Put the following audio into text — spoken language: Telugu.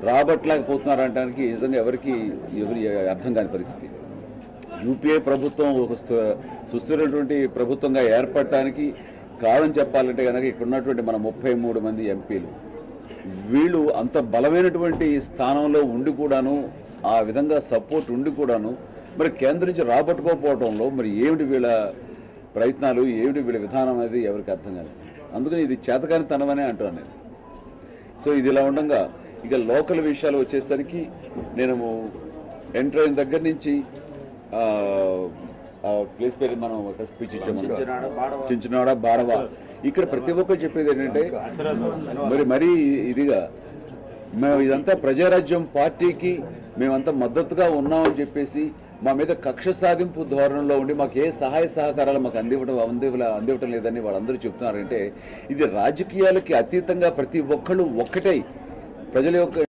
రాబట్టలేకపోతున్నారంటానికి నిజంగా ఎవరికి ఎవరి అర్థం కాని పరిస్థితి యూపీఏ ప్రభుత్వం ఒక స్థ- సుస్థిరమైనటువంటి ప్రభుత్వంగా ఏర్పడటానికి కారణం చెప్పాలంటే కనుక ఇక్కడ ఉన్నటువంటి మన ముప్పై మూడు మంది ఎంపీలు వీళ్ళు అంత బలమైనటువంటి స్థానంలో ఉండి కూడాను ఆ విధంగా సపోర్ట్ ఉండి కూడాను మరి కేంద్రం నుంచి రాబట్టుకోకపోవడంలో మరి ఏమిటి వీళ్ళ ప్రయత్నాలు ఏమిటి వీళ్ళ విధానం అనేది ఎవరికి అర్థం కాదు అందుకని ఇది చేతకాని తనమనే అంటున్నాను నేను సో ఇది ఇలా ఉండగా ఇక లోకల్ విషయాలు వచ్చేసరికి నేను ఎంటర్ అయిన దగ్గర నుంచి ఆ, ఆ ప్లేస్ పేరు మనం ఒక స్పీచ్ ఇచ్చాము చించినాడ బాడవ ఇక్కడ ప్రతి ఒక్కరు చెప్పేది ఏంటంటే మరి మరీ ఇదిగా మేము ఇదంతా ప్రజారాజ్యం పార్టీకి మేమంతా మద్దతుగా ఉన్నామని చెప్పేసి మా మీద కక్ష సాధింపు ధోరణిలో ఉండి మాకు ఏ సహాయ సహకారాలు మాకు అందివ్వడం అందివ్వ అందివ్వటం లేదని వాళ్ళందరూ చెప్తున్నారంటే ఇది రాజకీయాలకి అతీతంగా ప్రతి ఒక్కళ్ళు ఒక్కటై ప్రజల యొక్క